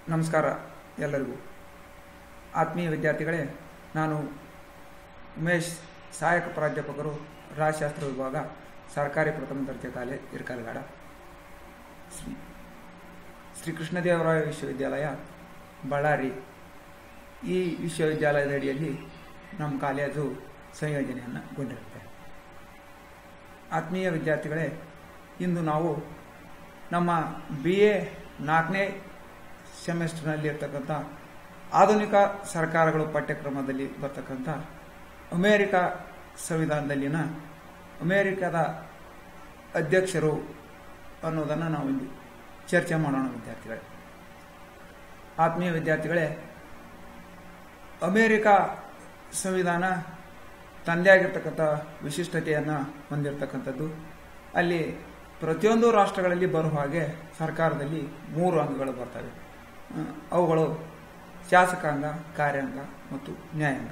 ನಮಸ್ಕಾರ ಎಲ್ಲರಿಗೂ ಆತ್ಮೀಯ ವಿದ್ಯಾರ್ಥಿಗಳೇ ನಾನು ಉಮೇಶ್ ಸಹಾಯಕ ಪ್ರಾಧ್ಯಾಪಕರು ರಾಜಶಾಸ್ತ್ರ ವಿಭಾಗ ಸರ್ಕಾರಿ ಪ್ರಥಮ ದರ್ಜೆ ಕಾಲೇಜ್ ಇರ್ಕಲ್ಗಾಡ ಶ್ರೀ ಶ್ರೀ ಕೃಷ್ಣದೇವರಾಯ ವಿಶ್ವವಿದ್ಯಾಲಯ ಬಳ್ಳಾರಿ ಈ ವಿಶ್ವವಿದ್ಯಾಲಯದ ಅಡಿಯಲ್ಲಿ ನಮ್ಮ ಕಾಲೇಜು ಸಂಯೋಜನೆಯನ್ನು ಗೊಂಡಿರುತ್ತೆ ಆತ್ಮೀಯ ವಿದ್ಯಾರ್ಥಿಗಳೇ ಇಂದು ನಾವು ನಮ್ಮ ಬಿ ಎ ನಾಲ್ಕನೇ ಸೆಮೆಸ್ಟರ್ನಲ್ಲಿ ಇರ್ತಕ್ಕಂಥ ಆಧುನಿಕ ಸರ್ಕಾರಗಳು ಪಠ್ಯಕ್ರಮದಲ್ಲಿ ಬರ್ತಕ್ಕಂಥ ಅಮೇರಿಕ ಸಂವಿಧಾನದಲ್ಲಿನ ಅಮೇರಿಕದ ಅಧ್ಯಕ್ಷರು ಅನ್ನೋದನ್ನು ನಾವು ಇಲ್ಲಿ ಚರ್ಚೆ ಮಾಡೋಣ ವಿದ್ಯಾರ್ಥಿಗಳೇ ಆತ್ಮೀಯ ವಿದ್ಯಾರ್ಥಿಗಳೇ ಅಮೇರಿಕ ಸಂವಿಧಾನ ತಂದೆ ಆಗಿರ್ತಕ್ಕಂಥ ವಿಶಿಷ್ಟತೆಯನ್ನು ಹೊಂದಿರತಕ್ಕಂಥದ್ದು ಅಲ್ಲಿ ಪ್ರತಿಯೊಂದು ರಾಷ್ಟ್ರಗಳಲ್ಲಿ ಬರುವ ಹಾಗೆ ಸರ್ಕಾರದಲ್ಲಿ ಮೂರು ಅಂಗಗಳು ಬರ್ತವೆ ಆ, ಅವುಗಳು ಶಾಸಕಾಂಗ ಕಾರ್ಯಾಂಗ ಮತ್ತು ನ್ಯಾಯಾಂಗ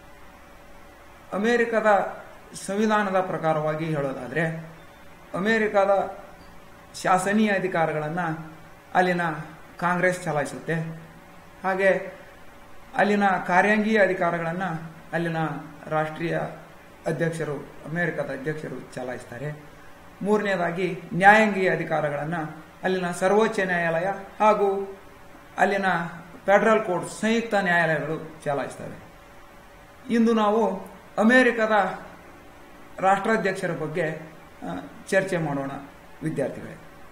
ಅಮೇರಿಕದ ಸಂವಿಧಾನದ ಪ್ರಕಾರವಾಗಿ ಹೇಳೋದಾದರೆ ಅಮೇರಿಕದ ಶಾಸನೀಯ ಅಧಿಕಾರಗಳನ್ನು ಅಲ್ಲಿನ ಕಾಂಗ್ರೆಸ್ ಚಲಾಯಿಸುತ್ತೆ ಹಾಗೆ ಅಲ್ಲಿನ ಕಾರ್ಯಾಂಗೀಯ ಅಧಿಕಾರಗಳನ್ನು ಅಲ್ಲಿನ ರಾಷ್ಟ್ರೀಯ ಅಧ್ಯಕ್ಷರು ಅಮೇರಿಕದ ಅಧ್ಯಕ್ಷರು ಚಲಾಯಿಸ್ತಾರೆ ಮೂರನೇದಾಗಿ ನ್ಯಾಯಾಂಗೀಯ ಅಧಿಕಾರಗಳನ್ನು ಅಲ್ಲಿನ ಸರ್ವೋಚ್ಚ ನ್ಯಾಯಾಲಯ ಹಾಗೂ ಅಲ್ಲಿನ ಫೆಡರಲ್ ಕೋರ್ಟ್ ಸಂಯುಕ್ತ ನ್ಯಾಯಾಲಯಗಳು ಚಲಾಯಿಸ್ತವೆ ಇಂದು ನಾವು ಅಮೇರಿಕದ ರಾಷ್ಟ್ರಾಧ್ಯಕ್ಷರ ಬಗ್ಗೆ ಆ, ಚರ್ಚೆ ಮಾಡೋಣ ವಿದ್ಯಾರ್ಥಿಗಳೇ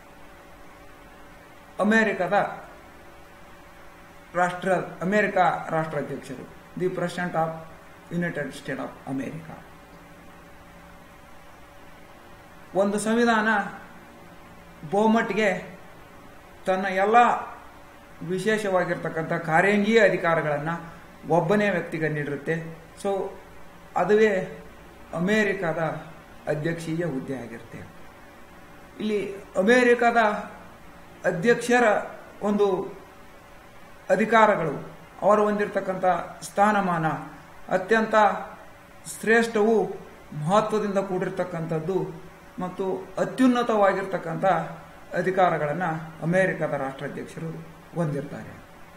ಅಮೇರಿಕದ ರಾಷ್ಟ್ರ ಅಮೇರಿಕ ರಾಷ್ಟ್ರಾಧ್ಯಕ್ಷರು the president of united state of America ಒಂದು ಸಂವಿಧಾನ ಬಹುಮಟ್ಟಿಗೆ ತನ್ನ ಎಲ್ಲ ವಿಶೇಷವಾಗಿರ್ತಕ್ಕಂಥ ಕಾರ್ಯಾಂಗೀಯ ಅಧಿಕಾರಗಳನ್ನು ಒಬ್ಬನೇ ವ್ಯಕ್ತಿಗೆ ನೀಡಿರುತ್ತೆ ಸೊ ಅದುವೇ ಅಮೇರಿಕದ ಅಧ್ಯಕ್ಷೀಯ ಹುದ್ದೆ ಆಗಿರುತ್ತೆ ಇಲ್ಲಿ ಅಮೇರಿಕದ ಅಧ್ಯಕ್ಷರ ಒಂದು ಅಧಿಕಾರಗಳು ಅವರು ಹೊಂದಿರತಕ್ಕಂಥ ಸ್ಥಾನಮಾನ ಅತ್ಯಂತ ಶ್ರೇಷ್ಠವು ಮಹತ್ವದಿಂದ ಕೂಡಿರ್ತಕ್ಕಂಥದ್ದು ಮತ್ತು ಅತ್ಯುನ್ನತವಾಗಿರ್ತಕ್ಕಂಥ ಅಧಿಕಾರಗಳನ್ನು ಅಮೇರಿಕದ ರಾಷ್ಟ್ರಾಧ್ಯಕ್ಷರು ಹೊಂದಿರ್ತಾರೆ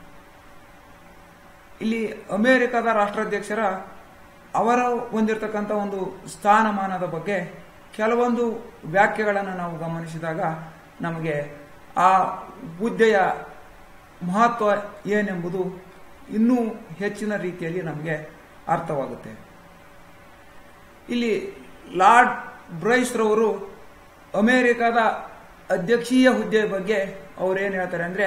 ಇಲ್ಲಿ ಅಮೇರಿಕದ ರಾಷ್ಟ್ರಾಧ್ಯಕ್ಷರ ಅವರ ಹೊಂದಿರತಕ್ಕಂಥ ಒಂದು ಸ್ಥಾನಮಾನದ ಬಗ್ಗೆ ಕೆಲವೊಂದು ವ್ಯಾಖ್ಯೆಗಳನ್ನು ನಾವು ಗಮನಿಸಿದಾಗ ನಮಗೆ ಆ ಹುದ್ದೆಯ ಮಹತ್ವ ಏನೆಂಬುದು ಇನ್ನೂ ಹೆಚ್ಚಿನ ರೀತಿಯಲ್ಲಿ ನಮಗೆ ಅರ್ಥವಾಗುತ್ತೆ ಇಲ್ಲಿ ಲಾರ್ಡ್ ಬ್ರೈಸ್ರವರು ಅಮೇರಿಕದ ಅಧ್ಯಕ್ಷೀಯ ಹುದ್ದೆಯ ಬಗ್ಗೆ ಅವ್ರೇನು ಹೇಳ್ತಾರೆ ಅಂದರೆ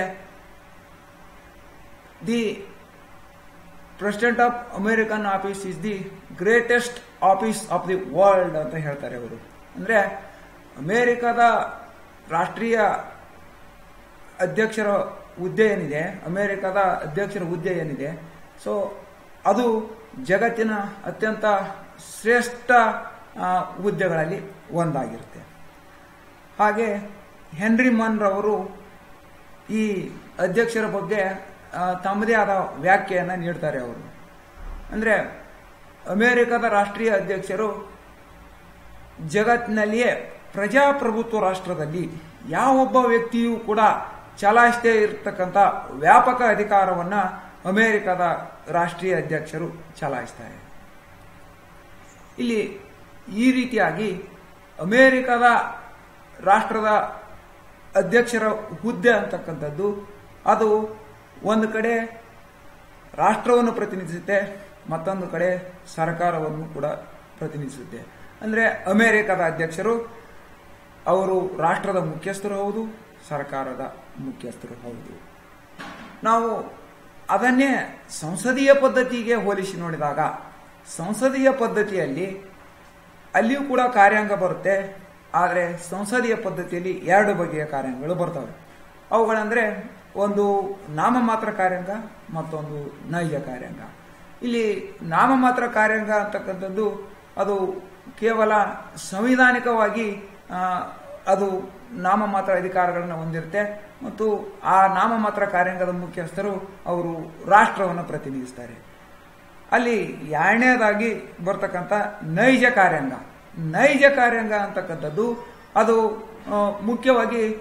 the president of American office is the greatest office of the world ಅಂತ ಹೇಳ್ತಾರೆ ಅವರು ಅಂದರೆ ಅಮೇರಿಕದ ರಾಷ್ಟ್ರೀಯ ಅಧ್ಯಕ್ಷರ ಹುದ್ದೆ ಏನಿದೆ ಅಮೇರಿಕದ ಅಧ್ಯಕ್ಷರ ಹುದ್ದೆ ಏನಿದೆ ಸೊ ಅದು ಜಗತ್ತಿನ ಅತ್ಯಂತ ಶ್ರೇಷ್ಠ ಆ, ಹುದ್ದೆಗಳಲ್ಲಿ ಒಂದಾಗಿರುತ್ತೆ ಹಾಗೆ ಹೆನ್ರಿ ಮನ್ ರವರು ಈ ಅಧ್ಯಕ್ಷರ ಬಗ್ಗೆ ಆ, ತಮ್ಮದೇ ಆದ ವ್ಯಾಖ್ಯೆಯನ್ನು ನೀಡ್ತಾರೆ ಅವರು ಅಂದರೆ ಅಮೇರಿಕದ ರಾಷ್ಟ್ರೀಯ ಅಧ್ಯಕ್ಷರು ಜಗತ್ತಿನಲ್ಲಿಯೇ ಪ್ರಜಾಪ್ರಭುತ್ವ ರಾಷ್ಟ್ರದಲ್ಲಿ ಯಾವೊಬ್ಬ ವ್ಯಕ್ತಿಯೂ ಕೂಡ ಚಲಾಯಿಸದೇ ಇರತಕ್ಕಂಥ ವ್ಯಾಪಕ ಅಧಿಕಾರವನ್ನು ಅಮೇರಿಕದ ರಾಷ್ಟ್ರೀಯ ಅಧ್ಯಕ್ಷರು ಚಲಾಯಿಸ್ತಾರೆ ಇಲ್ಲಿ ಈ ರೀತಿಯಾಗಿ ಅಮೇರಿಕದ ರಾಷ್ಟ್ರದ ಅಧ್ಯಕ್ಷರ ಹುದ್ದೆ ಅಂತಕ್ಕಂಥದ್ದು ಅದು ಒಂದು ಕಡೆ ರಾಷ್ಟ್ರವನ್ನು ಪ್ರತಿನಿಧಿಸುತ್ತೆ ಮತ್ತೊಂದು ಕಡೆ ಸರ್ಕಾರವನ್ನು ಕೂಡ ಪ್ರತಿನಿಧಿಸುತ್ತೆ ಅಂದರೆ ಅಮೇರಿಕದ ಅಧ್ಯಕ್ಷರು ಅವರು ರಾಷ್ಟ್ರದ ಮುಖ್ಯಸ್ಥರು ಹೌದು ಸರ್ಕಾರದ ಮುಖ್ಯಸ್ಥರು ಹೌದು ನಾವು ಅದನ್ನೇ ಸಂಸದೀಯ ಪದ್ಧತಿಗೆ ಹೋಲಿಸಿ ನೋಡಿದಾಗ ಸಂಸದೀಯ ಪದ್ಧತಿಯಲ್ಲಿ ಅಲ್ಲಿಯೂ ಕೂಡ ಕಾರ್ಯಾಂಗ ಬರುತ್ತೆ ಆದರೆ ಸಂಸದೀಯ ಪದ್ಧತಿಯಲ್ಲಿ ಎರಡು ಬಗೆಯ ಕಾರ್ಯಾಂಗಗಳು ಬರ್ತವೆ ಅವುಗಳಂದ್ರೆ ಒಂದು ನಾಮಮಾತ್ರ ಕಾರ್ಯಾಂಗ ಮತ್ತೊಂದು ನೈಜ ಕಾರ್ಯಾಂಗ ಇಲ್ಲಿ ನಾಮಮಾತ್ರ ಕಾರ್ಯಾಂಗ ಅಂತಕ್ಕಂಥದ್ದು ಅದು ಕೇವಲ ಸಂವಿಧಾನಿಕವಾಗಿ ಆ, ಅದು ನಾಮಮಾತ್ರ ಅಧಿಕಾರಗಳನ್ನು ಹೊಂದಿರುತ್ತೆ ಮತ್ತು ಆ ನಾಮಮಾತ್ರ ಕಾರ್ಯಾಂಗದ ಮುಖ್ಯಸ್ಥರು ಅವರು ರಾಷ್ಟ್ರವನ್ನು ಪ್ರತಿನಿಧಿಸ್ತಾರೆ ಅಲ್ಲಿ ಎರಡನೇದಾಗಿ ಬರ್ತಕ್ಕಂಥ ನೈಜ ಕಾರ್ಯಾಂಗ ನೈಜ ಕಾರ್ಯಾಂಗ ಅಂತಕ್ಕಂಥದ್ದು ಅದು ಆ, ಮುಖ್ಯವಾಗಿ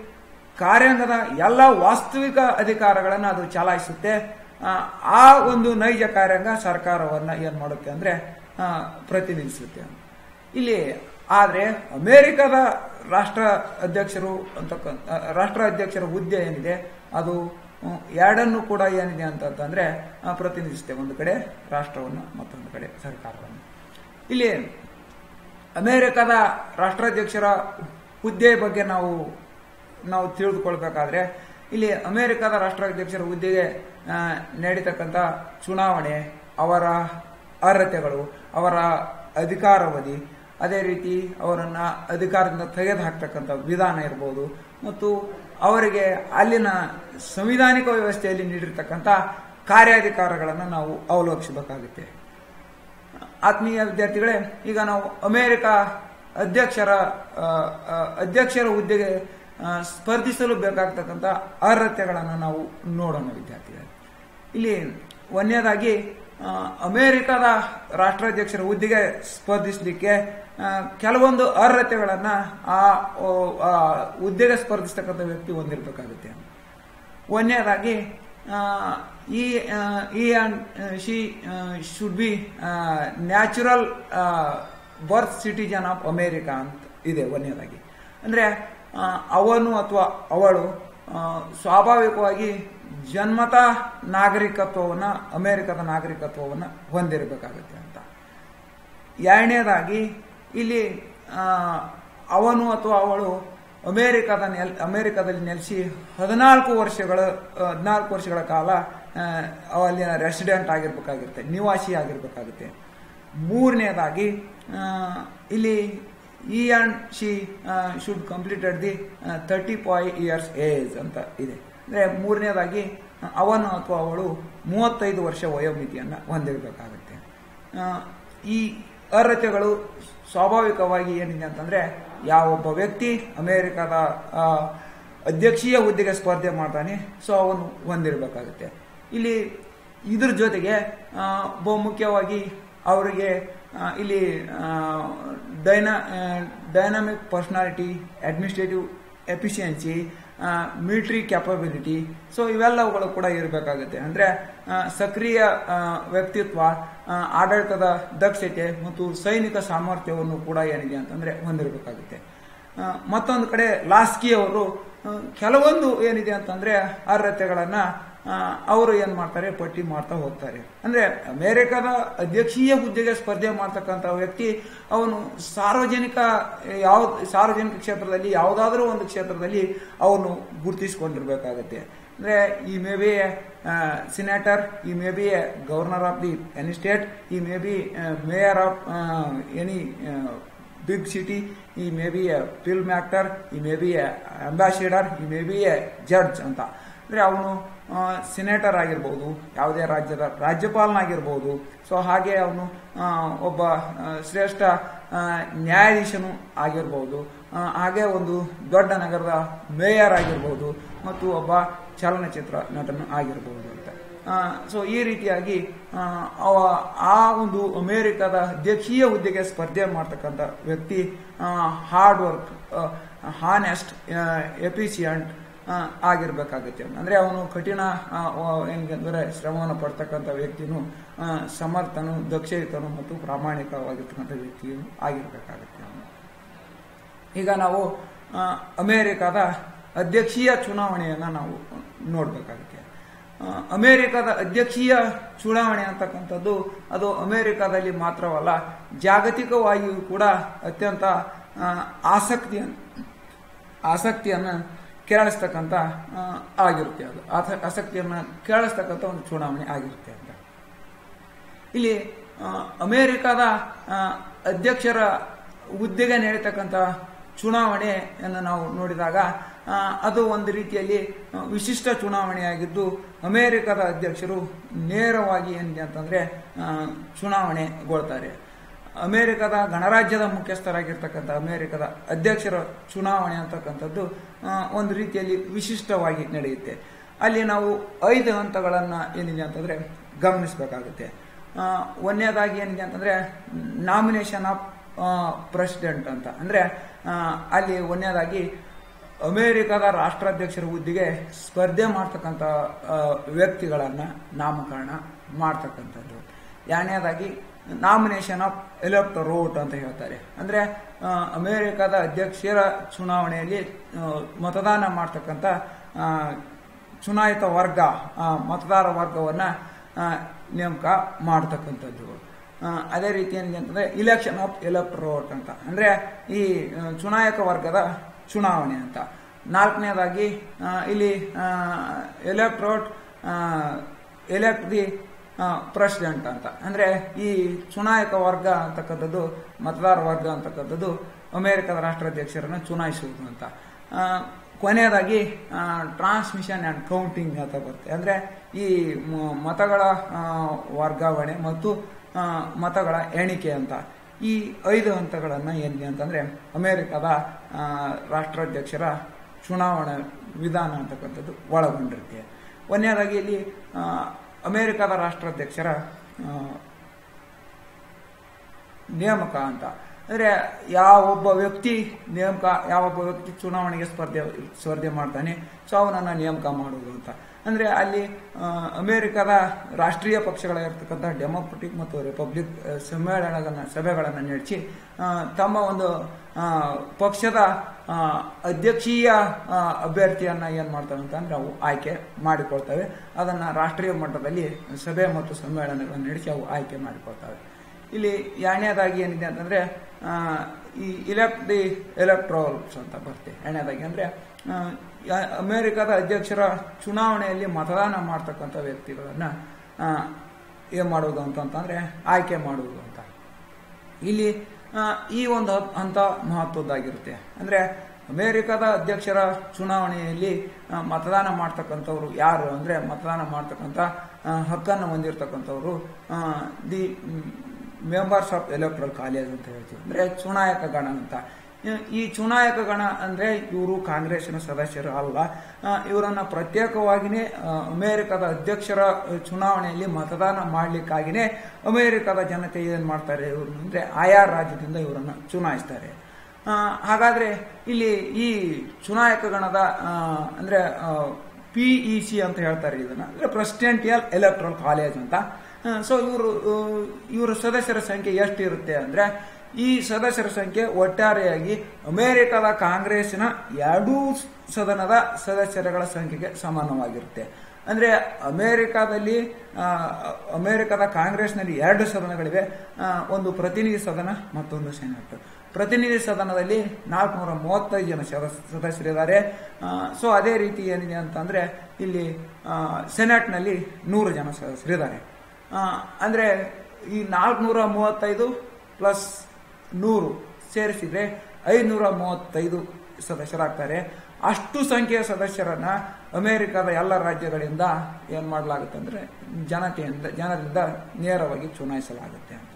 ಕಾರ್ಯಾಂಗದ ಎಲ್ಲ ವಾಸ್ತವಿಕ ಅಧಿಕಾರಗಳನ್ನು ಅದು ಚಲಾಯಿಸುತ್ತೆ ಆ, ಆ ಒಂದು ನೈಜ ಕಾರ್ಯಾಂಗ ಸರ್ಕಾರವನ್ನ ಏನ್ ಮಾಡುತ್ತೆ ಅಂದ್ರೆ ಆ, ಪ್ರತಿನಿಧಿಸುತ್ತೆ ಇಲ್ಲಿ ಆದ್ರೆ ಅಮೆರಿಕದ ರಾಷ್ಟ್ರ ಅಧ್ಯಕ್ಷರು ಅಂತಕ್ಕಂಥ ರಾಷ್ಟ್ರ ಅಧ್ಯಕ್ಷರ ಹುದ್ದೆ ಏನಿದೆ ಅದು ಹ್ಮ್, ಎರಡನ್ನು ಕೂಡ ಏನಿದೆ ಅಂತಂದ್ರೆ ಆ, ಪ್ರತಿನಿಧಿಸುತ್ತೆ ಒಂದು ಕಡೆ ರಾಷ್ಟ್ರವನ್ನು ಮತ್ತೊಂದು ಕಡೆ ಸರ್ಕಾರವನ್ನು ಇಲ್ಲಿ ಅಮೆರಿಕದ ರಾಷ್ಟ್ರಾಧ್ಯಕ್ಷರ ಹುದ್ದೆ ಬಗ್ಗೆ ನಾವು ನಾವು ತಿಳಿದುಕೊಳ್ಬೇಕಾದ್ರೆ ಇಲ್ಲಿ ಅಮೆರಿಕದ ರಾಷ್ಟ್ರಾಧ್ಯಕ್ಷರ ಹುದ್ದೆಗೆ ಆ, ನಡೀತಕ್ಕಂಥ ಚುನಾವಣೆ ಅವರ ಅರ್ಹತೆಗಳು ಅವರ ಅಧಿಕಾರಾವಧಿ ಅದೇ ರೀತಿ ಅವರನ್ನ ಅಧಿಕಾರದಿಂದ ತೆಗೆದು ಹಾಕ್ತಕ್ಕಂಥ ವಿಧಾನ ಇರ್ಬೋದು ಮತ್ತು ಅವರಿಗೆ ಅಲ್ಲಿನ ಸಂವಿಧಾನಿಕ ವ್ಯವಸ್ಥೆಯಲ್ಲಿ ನೀಡಿರ್ತಕ್ಕಂಥ ಕಾರ್ಯಾಧಿಕಾರಗಳನ್ನು ನಾವು ಅವಲೋಕಿಸಬೇಕಾಗುತ್ತೆ ಆತ್ಮೀಯ ವಿದ್ಯಾರ್ಥಿಗಳೇ ಈಗ ನಾವು ಅಮೆರಿಕ ಅಧ್ಯಕ್ಷರ ಆ, ಆ, ಅಧ್ಯಕ್ಷರ ಹುದ್ದೆಗೆ ಆ, ಸ್ಪರ್ಧಿಸಲು ಬೇಕಾಗ್ತಕ್ಕಂಥ ಅರ್ಹತೆಗಳನ್ನು ನಾವು ನೋಡೋಣ ವಿದ್ಯಾರ್ಥಿಗಳೇ ಇಲ್ಲಿ ಒಂದನೇದಾಗಿ ಆ, ಅಮೆರಿಕದ ರಾಷ್ಟ್ರಾಧ್ಯಕ್ಷರ ಹುದ್ದೆಗೆ ಸ್ಪರ್ಧಿಸಲಿಕ್ಕೆ ಆ, ಕೆಲವೊಂದು ಅರ್ಹತೆಗಳನ್ನ ಆ ಓ, ಆ ಹುದ್ದೆಗೆ ಸ್ಪರ್ಧಿಸ್ತಕ್ಕಂಥ ವ್ಯಕ್ತಿ ಹೊಂದಿರಬೇಕಾಗುತ್ತೆ ಒಂದನೇದಾಗಿ he he she should be natural birth citizen of America ಅಂತ ಇದೆ ಒಂದನೇದಾಗಿ ಅಂದ್ರೆ ಆ, ಅವನು ಅಥವಾ ಅವಳು ಆ, ಸ್ವಾಭಾವಿಕವಾಗಿ ಜನ್ಮತ ನಾಗರಿಕತ್ವವನ್ನ ಅಮೆರಿಕದ ನಾಗರಿಕತ್ವವನ್ನ ಹೊಂದಿರಬೇಕಾಗುತ್ತೆ ಅಂತ ಎರಡನೇದಾಗಿ ಇಲ್ಲಿ ಆ, ಅವನು ಅಥವಾ ಅವಳು ಅಮೆರಿಕದ ನೆಲ್ ಅಮೆರಿಕದಲ್ಲಿ ನೆಲೆಸಿ ಹದಿನಾಲ್ಕು ವರ್ಷಗಳ ಹದಿನಾಲ್ಕು ವರ್ಷಗಳ ಕಾಲ ಆ, ಅಲ್ಲಿನ ರೆಸಿಡೆಂಟ್ ಆಗಿರ್ಬೇಕಾಗಿರುತ್ತೆ ನಿವಾಸಿ ಆಗಿರ್ಬೇಕಾಗುತ್ತೆ ಮೂರನೇದಾಗಿ ಆ, ಇಲ್ಲಿ he and she should completed the thirty five years age ಅಂತ ಇದೆ ಅಂದ್ರೆ ಮೂರನೇದಾಗಿ ಅವನು ಅಥವಾ ಅವಳು ಮೂವತ್ತೈದು ವರ್ಷ ವಯೋಮಿತಿಯನ್ನು ಹೊಂದಿರಬೇಕಾಗುತ್ತೆ ಆ, ಈ ಅರ್ಹತೆಗಳು ಸ್ವಾಭಾವಿಕವಾಗಿ ಏನಿದೆ ಅಂತಂದ್ರೆ ಯಾವೊಬ್ಬ ವ್ಯಕ್ತಿ ಅಮೆರಿಕದ ಆ, ಅಧ್ಯಕ್ಷೀಯ ಹುದ್ದೆಗೆ ಸ್ಪರ್ಧೆ ಮಾಡ್ತಾನೆ ಸೊ ಅವನು ಹೊಂದಿರಬೇಕಾಗುತ್ತೆ ಇಲ್ಲಿ ಇದ್ರ ಜೊತೆಗೆ ಆ, ಬಹುಮುಖ್ಯವಾಗಿ ಅವರಿಗೆ ಆ, ಇಲ್ಲಿ ಡೈನಾ dynamic personality administrative efficiency military capability so ಇವೆಲ್ಲವುಗಳು ಕೂಡ ಇರಬೇಕಾಗುತ್ತೆ ಅಂದ್ರೆ ಆ, ಸಕ್ರಿಯ ಆ, ವ್ಯಕ್ತಿತ್ವ ಆ, ಆಡಳಿತದ ದಕ್ಷತೆ ಮತ್ತು ಸೈನಿಕ ಸಾಮರ್ಥ್ಯವನ್ನು ಕೂಡ ಏನಿದೆ ಅಂತಂದ್ರೆ ಹೊಂದಿರಬೇಕಾಗುತ್ತೆ ಆ, ಮತ್ತೊಂದು ಕಡೆ ಲಾಸ್ಕಿ ಅವರು ಆ, ಕೆಲವೊಂದು ಏನಿದೆ ಅಂತಂದ್ರೆ ಅರ್ಹತೆಗಳನ್ನ ಆ, ಅವರು ಏನ್ ಮಾಡ್ತಾರೆ ಪಟ್ಟಿ ಮಾಡ್ತಾ ಹೋಗ್ತಾರೆ ಅಂದ್ರೆ ಅಮೆರಿಕದ ಅಧ್ಯಕ್ಷೀಯ ಹುದ್ದೆಗೆ ಸ್ಪರ್ಧೆ ಮಾಡ್ತಕ್ಕಂಥ ವ್ಯಕ್ತಿ ಅವನು ಸಾರ್ವಜನಿಕ ಯಾವ ಸಾರ್ವಜನಿಕ ಕ್ಷೇತ್ರದಲ್ಲಿ ಯಾವುದಾದ್ರೂ ಒಂದು ಕ್ಷೇತ್ರದಲ್ಲಿ ಅವನು ಗುರುತಿಸಿಕೊಂಡಿರ್ಬೇಕಾಗತ್ತೆ ಅಂದ್ರೆ ಈ may be senator he may be governor of the any state he may be mayor of any big city he may be a film actor he may be A ambassador ಈ ಮೇ ಬಿ ಎ ಜಡ್ಜ್ ಅಂತ ಅಂದ್ರೆ ಅವನು ಸಿನೇಟರ್ ಆಗಿರ್ಬೋದು ಯಾವುದೇ ರಾಜ್ಯದ ರಾಜ್ಯಪಾಲನಾಗಿರ್ಬೋದು so ಹಾಗೆ ಅವನು ಆ, ಒಬ್ಬ ಆ, ಶ್ರೇಷ್ಠ ಆ, ನ್ಯಾಯಾಧೀಶನು ಆಗಿರ್ಬೋದು ಆ, ಹಾಗೆ ಒಂದು ದೊಡ್ಡ ನಗರದ ಮೇಯರ್ ಆಗಿರ್ಬೋದು ಮತ್ತು ಒಬ್ಬ ಚಲನಚಿತ್ರ ನಟನು ಆಗಿರ್ಬೋದು ಅಂತ ಸೊ ಈ ರೀತಿಯಾಗಿ ಆ, ಅವ ಆ ಒಂದು ಅಮೆರಿಕದ ಅಧ್ಯಕ್ಷೀಯ ಹುದ್ದೆಗೆ ಸ್ಪರ್ಧೆ ಮಾಡ್ತಕ್ಕಂಥ ವ್ಯಕ್ತಿ ಹಾರ್ಡ್ ವರ್ಕ್ ಹಾನೆಸ್ಟ್ ಎಫಿಸಿಯಂಟ್ ಆಗಿರ್ಬೇಕಾಗುತ್ತೆ ಅಂದ್ರೆ ಅವನು ಕಠಿಣ ಏನಂದ್ರೆ ಶ್ರಮವನ್ನು ಪಡ್ತಕ್ಕಂಥ ವ್ಯಕ್ತಿನು ಆ, ಸಮರ್ಥನು ದಕ್ಷಯುತನು ಮತ್ತು ಪ್ರಾಮಾಣಿಕವಾಗಿರ್ತಕ್ಕಂಥ ವ್ಯಕ್ತಿಯು ಆಗಿರ್ಬೇಕಾಗುತ್ತೆ ಅವನು ಈಗ ನಾವು ಆ, ಅಮೆರಿಕದ ಅಧ್ಯಕ್ಷೀಯ ಚುನಾವಣೆಯನ್ನ ನಾವು ನೋಡಬೇಕಾಗುತ್ತೆ ಅಮೆರಿಕದ ಅಧ್ಯಕ್ಷೀಯ ಚುನಾವಣೆ ಅಂತಕ್ಕಂಥದ್ದು ಅದು ಅಮೆರಿಕದಲ್ಲಿ ಮಾತ್ರವಲ್ಲ ಜಾಗತಿಕವಾಗಿಯೂ ಕೂಡ ಅತ್ಯಂತ ಆ, ಆಸಕ್ತಿಯನ್ನು ಆಸಕ್ತಿಯನ್ನ ಕೇಳಿಸ್ತಕ್ಕಂಥ ಆ, ಆಗಿರುತ್ತೆ ಅದು ಆಸ- ಆಸಕ್ತಿಯನ್ನ ಕೇಳಿಸ್ತಕ್ಕಂಥ ಒಂದು ಚುನಾವಣೆ ಆಗಿರುತ್ತೆ ಅಂತ ಇಲ್ಲಿ ಆ, ಅಮೆರಿಕದ ಆ, ಅಧ್ಯಕ್ಷರ ಹುದ್ದೆಗೆ ನಡೀತಕ್ಕಂಥ ಚುನಾವಣೆಯನ್ನು ನಾವು ನೋಡಿದಾಗ ಆ, ಅದು ಒಂದು ರೀತಿಯಲ್ಲಿ ಆ, ವಿಶಿಷ್ಟ ಚುನಾವಣೆಯಾಗಿದ್ದು ಅಮೆರಿಕದ ಅಧ್ಯಕ್ಷರು ನೇರವಾಗಿ ಏನಿದೆ ಅಂತಂದ್ರೆ ಆ, ಚುನಾವಣೆಗೊಳ್ತಾರೆ ಅಮೆರಿಕದ ಗಣರಾಜ್ಯದ ಮುಖ್ಯಸ್ಥರಾಗಿರ್ತಕ್ಕಂಥ ಅಮೆರಿಕದ ಅಧ್ಯಕ್ಷರ ಚುನಾವಣೆ ಅಂತಕ್ಕಂಥದ್ದು ಆ, ಒಂದು ರೀತಿಯಲ್ಲಿ ವಿಶಿಷ್ಟವಾಗಿ ನಡೆಯುತ್ತೆ ಅಲ್ಲಿ ನಾವು ಐದು ಹಂತಗಳನ್ನ ಏನಿದೆ ಅಂತಂದ್ರೆ ಗಮನಿಸಬೇಕಾಗುತ್ತೆ ಆ, ಒಂದನೇದಾಗಿ ಏನಿದೆ ಅಂತಂದ್ರೆ ನಾಮಿನೇಷನ್ ಆಫ್ ಪ್ರೆಸಿಡೆಂಟ್ ಅಂತ ಅಂದ್ರೆ ಆ, ಅಲ್ಲಿ ಒಂದನೇದಾಗಿ ಅಮೆರಿಕದ ರಾಷ್ಟ್ರಾಧ್ಯಕ್ಷರ ಹುದ್ದೆಗೆ ಸ್ಪರ್ಧೆ ಮಾಡ್ತಕ್ಕಂಥ ಆ, ವ್ಯಕ್ತಿಗಳನ್ನ ನಾಮಕರಣ ಮಾಡ್ತಕ್ಕಂಥದ್ದು ಎರಡನೇದಾಗಿ ನಾಮಿನೇಷನ್ ಆಫ್ ಎಲೆಕ್ಟರೋಟ್ ಅಂತ ಹೇಳ್ತಾರೆ ಅಂದ್ರೆ ಆ, ಅಮೆರಿಕದ ಅಧ್ಯಕ್ಷರ ಚುನಾವಣೆಯಲ್ಲಿ ಆ, ಮತದಾನ ಮಾಡ್ತಕ್ಕಂಥ ಆ, ಚುನಾಯಿತ ವರ್ಗ ಆ, ಮತದಾರ ವರ್ಗವನ್ನ ಆ, ನೇಮಕ ಮಾಡ್ತಕ್ಕಂಥದ್ದು ಆ, ಅದೇ ರೀತಿ ಏನಿದೆ ಅಂತಂದ್ರೆ ಇಲೆಕ್ಷನ್ ಆಫ್ ಎಲೆಕ್ಟ್ರೋಟ್ ಅಂತ ಅಂದ್ರೆ ಈ ಆ, ಚುನಾಯಕ ವರ್ಗದ ಚುನಾವಣೆ ಅಂತ ನಾಲ್ಕನೇದಾಗಿ ಆ, ಇಲ್ಲಿ ಎಲೆಕ್ಟ್ರೋಟ್ ಎಲೆಕ್ಟ್ ದಿ ಪ್ರೆಸಿಡೆಂಟ್ ಅಂತ ಅಂದ್ರೆ ಈ ಚುನಾಯಕ ವರ್ಗ ಅಂತಕ್ಕಂಥದ್ದು ಮತದಾರ ವರ್ಗ ಅಂತಕ್ಕಂಥದ್ದು ಅಮೆರಿಕದ ರಾಷ್ಟ್ರಾಧ್ಯಕ್ಷರನ್ನು ಚುನಾಯಿಸುವುದು ಅಂತ ಆ, ಕೊನೆಯದಾಗಿ ಟ್ರಾನ್ಸ್ಮಿಷನ್ ಆ್ಯಂಡ್ ಕೌಂಟಿಂಗ್ ಅಂತ ಬರುತ್ತೆ ಅಂದ್ರೆ ಈ ಮ- ಮತಗಳ ಆ, ವರ್ಗಾವಣೆ ಮತ್ತು ಆ, ಮತಗಳ ಎಣಿಕೆ ಅಂತ ಈ ಐದು ಹಂತಗಳನ್ನು ಏನಿದೆ ಅಂತಂದ್ರೆ ಅಮೆರಿಕದ ಆ, ರಾಷ್ಟ್ರಾಧ್ಯಕ್ಷರ ಚುನಾವಣಾ ವಿಧಾನ ಅಂತಕ್ಕಂಥದ್ದು ಒಳಗೊಂಡಿರುತ್ತೆ ಒಂದನೇದಾಗಿ ಇಲ್ಲಿ ಆ, ಅಮೆರಿಕದ ರಾಷ್ಟ್ರಾಧ್ಯಕ್ಷರ ಆ, ನೇಮಕ ಅಂತ ಅಂದ್ರೆ ಯಾವೊಬ್ಬ ವ್ಯಕ್ತಿ ನೇಮಕ ಯಾವೊಬ್ಬ ವ್ಯಕ್ತಿ ಚುನಾವಣೆಗೆ ಸ್ಪರ್ಧೆ ಸ್ಪರ್ಧೆ ಮಾಡ್ತಾನೆ ಸೊ ಅವನನ್ನ ನೇಮಕ ಮಾಡುವುದು ಅಂತ ಅಂದ್ರೆ ಅಲ್ಲಿ ಆ, ಅಮೆರಿಕದ ರಾಷ್ಟ್ರೀಯ ಪಕ್ಷಗಳಾಗಿರ್ತಕ್ಕಂಥ ಡೆಮೊಕ್ರೆಟಿಕ್ ಮತ್ತು ರಿಪಬ್ಲಿಕ್ ಆ, ಸಮ್ಮೇಳನಗಳನ್ನ ಸಭೆಗಳನ್ನು ನಡೆಸಿ ಆ, ತಮ್ಮ ಒಂದು ಆ, ಪಕ್ಷದ ಆ, ಅಧ್ಯಕ್ಷೀಯ ಆ, ಅಭ್ಯರ್ಥಿಯನ್ನ ಏನ್ ಮಾಡ್ತವೆ ಅಂತ ಅಂದ್ರೆ ಅವು ಆಯ್ಕೆ ಮಾಡಿಕೊಳ್ತವೆ ಅದನ್ನ ರಾಷ್ಟ್ರೀಯ ಮಟ್ಟದಲ್ಲಿ ಸಭೆ ಮತ್ತು ಸಮ್ಮೇಳನಗಳನ್ನು ನಡೆಸಿ ಅವು ಆಯ್ಕೆ ಮಾಡಿಕೊಳ್ತವೆ ಇಲ್ಲಿ ಎರಡನೇದಾಗಿ ಏನಿದೆ ಅಂತಂದ್ರೆ ಆ, ಈ ಇಲೆಕ್ಟ್ ದಿ ಎಲೆಕ್ಟ್ರೋಲ್ಸ್ ಅಂತ ಬರುತ್ತೆ ಎರಡನೇದಾಗಿ ಅಂದ್ರೆ ಆ, ಯಾ- ಅಮೆರಿಕದ ಅಧ್ಯಕ್ಷರ ಚುನಾವಣೆಯಲ್ಲಿ ಮತದಾನ ಮಾಡ್ತಕ್ಕಂಥ ವ್ಯಕ್ತಿಗಳನ್ನ ಆ, ಏನ್ ಮಾಡುವುದು ಅಂತಂತಂದ್ರೆ ಆಯ್ಕೆ ಮಾಡುವುದು ಅಂತ ಇಲ್ಲಿ ಆ, ಈ ಒಂದು ಹಂತ ಮಹತ್ವದ್ದಾಗಿರುತ್ತೆ ಅಂದ್ರೆ ಅಮೆರಿಕದ ಅಧ್ಯಕ್ಷರ ಚುನಾವಣೆಯಲ್ಲಿ ಆ, ಮತದಾನ ಮಾಡ್ತಕ್ಕಂಥವ್ರು ಯಾರು ಅಂದ್ರೆ ಮತದಾನ ಮಾಡ್ತಕ್ಕಂಥ ಆ, ಹಕ್ಕನ್ನು ಹೊಂದಿರತಕ್ಕಂಥವ್ರು the members of electoral college ಅಂತ ಹೇಳ್ತೀವಿ ಅಂದ್ರೆ ಚುನಾಯಕ ಗಣ ಅಂತ ಈ- ಈ ಚುನಾಯಕ ಗಣ ಅಂದ್ರೆ ಇವರು ಕಾಂಗ್ರೆಸ್ಸಿನ ಸದಸ್ಯರು ಅಲ್ಲ ಆ, ಇವರನ್ನ ಪ್ರತ್ಯೇಕವಾಗಿನೇ ಆ, ಅಮೆರಿಕದ ಅಧ್ಯಕ್ಷರ ಚುನಾವಣೆಯಲ್ಲಿ ಮತದಾನ ಮಾಡ್ಲಿಕ್ಕಾಗಿನೇ ಅಮೆರಿಕದ ಜನತೆ ಏನ್ ಮಾಡ್ತಾರೆ ಇವ್ರನ್ನ ಅಂದ್ರೆ ಆಯಾ ರಾಜ್ಯದಿಂದ ಇವರನ್ನ ಚುನಾಯಿಸ್ತಾರೆ ಆ, ಹಾಗಾದ್ರೆ ಇಲ್ಲಿ ಈ ಚುನಾಯಕ ಗಣದ ಆ, ಅಂದ್ರೆ ಪಿಇ ಸಿ ಅಂತ ಹೇಳ್ತಾರೆ ಇದನ್ನ ಅಂದ್ರೆ ಪ್ರೆಸಿಡೆಂಟಿಯಲ್ ಎಲೆಕ್ಟ್ರಲ್ ಕಾಲೇಜ್ ಅಂತ ಸೊ ಇವರು ಇವರ ಸದಸ್ಯರ ಸಂಖ್ಯೆ ಎಷ್ಟು ಇರುತ್ತೆ ಅಂದ್ರೆ ಈ ಸದಸ್ಯರ ಸಂಖ್ಯೆ ಒಟ್ಟಾರೆಯಾಗಿ ಅಮೆರಿಕದ ಕಾಂಗ್ರೆಸ್ಸಿನ ಎರಡೂ ಸದನದ ಸದಸ್ಯರುಗಳ ಸಂಖ್ಯೆಗೆ ಸಮಾನವಾಗಿರುತ್ತೆ ಅಂದ್ರೆ ಅಮೆರಿಕದಲ್ಲಿ ಆ, ಅಮೆರಿಕದ ಕಾಂಗ್ರೆಸ್ನಲ್ಲಿ ಎರಡು ಸದನಗಳಿವೆ ಆ, ಒಂದು ಪ್ರತಿನಿಧಿ ಸದನ ಮತ್ತೊಂದು ಸೆನೆಟ್ ಪ್ರತಿನಿಧಿ ಸದನದಲ್ಲಿ ನಾಲ್ಕುನೂರ ಮೂವತ್ತೈದು ಜನ ಸದಸ್- ಸದಸ್ಯರಿದ್ದಾರೆ ಸೊ ಅದೇ ರೀತಿ ಏನಿದೆ ಅಂತಂದ್ರೆ ಇಲ್ಲಿ ಆ, ಸೆನೆಟ್ನಲ್ಲಿ ನೂರು ಜನ ಸದಸ್ಯರಿದ್ದಾರೆ ಆ, ಅಂದ್ರೆ ಈ ನಾಲ್ಕುನೂರ ಮೂವತ್ತೈದು ಪ್ಲಸ್ ನೂರು ಸೇರಿಸಿದ್ರೆ ಐನೂರ ಮೂವತ್ತೈದು ಸದಸ್ಯರಾಗ್ತಾರೆ ಅಷ್ಟು ಸಂಖ್ಯೆಯ ಸದಸ್ಯರನ್ನ ಅಮೆರಿಕದ ಎಲ್ಲ ರಾಜ್ಯಗಳಿಂದ ಏನ್ ಮಾಡಲಾಗುತ್ತೆ ಅಂದ್ರೆ ಜನತೆಯಿಂದ ಜನರಿಂದ ನೇರವಾಗಿ ಚುನಾಯಿಸಲಾಗುತ್ತೆ ಅಂತ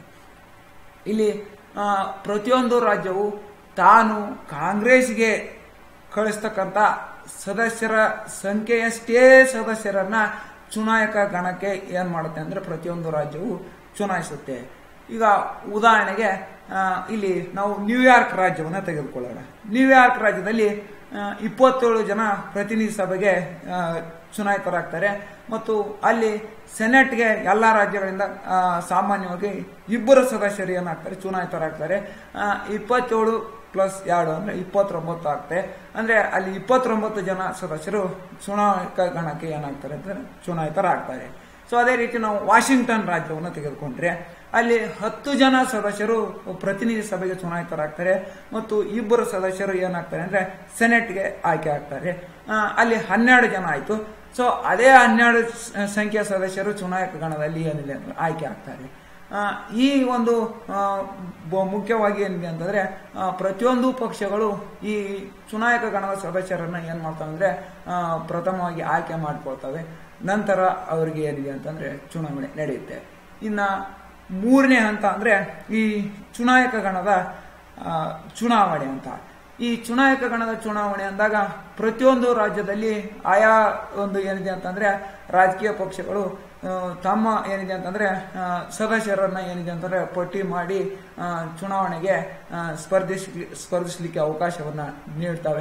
ಇಲ್ಲಿ ಆ, ಪ್ರತಿಯೊಂದು ರಾಜ್ಯವು ತಾನು ಕಾಂಗ್ರೆಸ್ಗೆ ಕಳಿಸ್ತಕ್ಕಂಥ ಸದಸ್ಯರ ಸಂಖ್ಯೆಯಷ್ಟೇ ಸದಸ್ಯರನ್ನ ಚುನಾಯಕ ಗಣಕ್ಕೆ ಏನ್ ಮಾಡುತ್ತೆ ಅಂದ್ರೆ ಪ್ರತಿಯೊಂದು ರಾಜ್ಯವು ಚುನಾಯಿಸುತ್ತೆ ಈಗ ಉದಾಹರಣೆಗೆ ಆ, ಇಲ್ಲಿ ನಾವು ನ್ಯೂಯಾರ್ಕ್ ರಾಜ್ಯವನ್ನು ತೆಗೆದುಕೊಳ್ಳೋಣ ನ್ಯೂಯಾರ್ಕ್ ರಾಜ್ಯದಲ್ಲಿ ಆ, ಇಪ್ಪತ್ತೇಳು ಜನ ಪ್ರತಿನಿಧಿ ಸಭೆಗೆ ಆ, ಚುನಾಯಿತರಾಗ್ತಾರೆ ಮತ್ತು ಅಲ್ಲಿ ಸೆನೆಟ್ಗೆ ಎಲ್ಲ ರಾಜ್ಯಗಳಿಂದ ಆ, ಸಾಮಾನ್ಯವಾಗಿ ಇಬ್ಬರು ಸದಸ್ಯರು ಏನಾಗ್ತಾರೆ ಚುನಾಯಿತರಾಗ್ತಾರೆ ಆ, ಇಪ್ಪತ್ತೇಳು ಪ್ಲಸ್ ಎರಡು ಅಂದ್ರೆ ಇಪ್ಪತ್ತೊಂಬತ್ತು ಆಗ್ತದೆ ಅಂದ್ರೆ ಅಲ್ಲಿ ಇಪ್ಪತ್ತೊಂಬತ್ತು ಜನ ಸದಸ್ಯರು ಚುನಾವಣಾ ಗಣಕ್ಕೆ ಏನಾಗ್ತಾರೆ ಅಂದ್ರೆ ಚುನಾಯಿತರಾಗ್ತಾರೆ ಸೊ ಅದೇ ರೀತಿ ನಾವು ವಾಷಿಂಗ್ಟನ್ ರಾಜ್ಯವನ್ನು ತೆಗೆದುಕೊಂಡ್ರೆ ಅಲ್ಲಿ ಹತ್ತು ಜನ ಸದಸ್ಯರು ಪ್ರತಿನಿಧಿ ಸಭೆಗೆ ಚುನಾಯಿತರಾಗ್ತಾರೆ ಮತ್ತು ಇಬ್ಬರು ಸದಸ್ಯರು ಏನಾಗ್ತಾರೆ ಅಂದ್ರೆ ಸೆನೆಟ್ಗೆ ಆಯ್ಕೆ ಆಗ್ತಾರೆ ಆ, ಅಲ್ಲಿ ಹನ್ನೆರಡು ಜನ ಆಯ್ತು ಸೊ ಅದೇ ಹನ್ನೆರಡು ಸ- ಸಂಖ್ಯೆಯ ಸದಸ್ಯರು ಚುನಾಯಕ ಗಣದಲ್ಲಿ ಏನಿದೆ ಅಂದ್ರೆ ಆಯ್ಕೆ ಆಗ್ತಾರೆ ಆ, ಈ ಒಂದು ಆ, ಬ- ಮುಖ್ಯವಾಗಿ ಏನಿದೆ ಅಂತಂದ್ರೆ ಆ, ಪ್ರತಿಯೊಂದು ಪಕ್ಷಗಳು ಈ ಚುನಾಯಕ ಗಣದ ಸದಸ್ಯರನ್ನ ಏನ್ ಮಾಡ್ತಾವೆ ಅಂದ್ರೆ ಆ, ಪ್ರಥಮವಾಗಿ ಆಯ್ಕೆ ಮಾಡ್ಕೊಳ್ತವೆ ನಂತರ ಅವರಿಗೆ ಏನಿದೆ ಅಂತಂದ್ರೆ ಚುನಾವಣೆ ನಡೆಯುತ್ತೆ ಇನ್ನ ಮೂರನೇ ಹಂತ ಅಂದ್ರೆ ಈ ಚುನಾಯಕ ಗಣದ ಆ, ಚುನಾವಣೆ ಅಂತ ಈ ಚುನಾಯಕ ಗಣದ ಚುನಾವಣೆ ಅಂದಾಗ ಪ್ರತಿಯೊಂದು ರಾಜ್ಯದಲ್ಲಿ ಆಯಾ ಒಂದು ಏನಿದೆ ಅಂತಂದ್ರೆ ರಾಜಕೀಯ ಪಕ್ಷಗಳು ಆ, ತಮ್ಮ ಏನಿದೆ ಅಂತಂದ್ರೆ ಆ, ಸದಸ್ಯರನ್ನ ಏನಿದೆ ಅಂತಂದ್ರೆ ಪಟ್ಟಿ ಮಾಡಿ ಆ, ಚುನಾವಣೆಗೆ ಆ, ಸ್ಪರ್ಧಿಸ್ ಸ್ಪರ್ಧಿಸಲಿಕ್ಕೆ ಅವಕಾಶವನ್ನ ನೀಡ್ತವೆ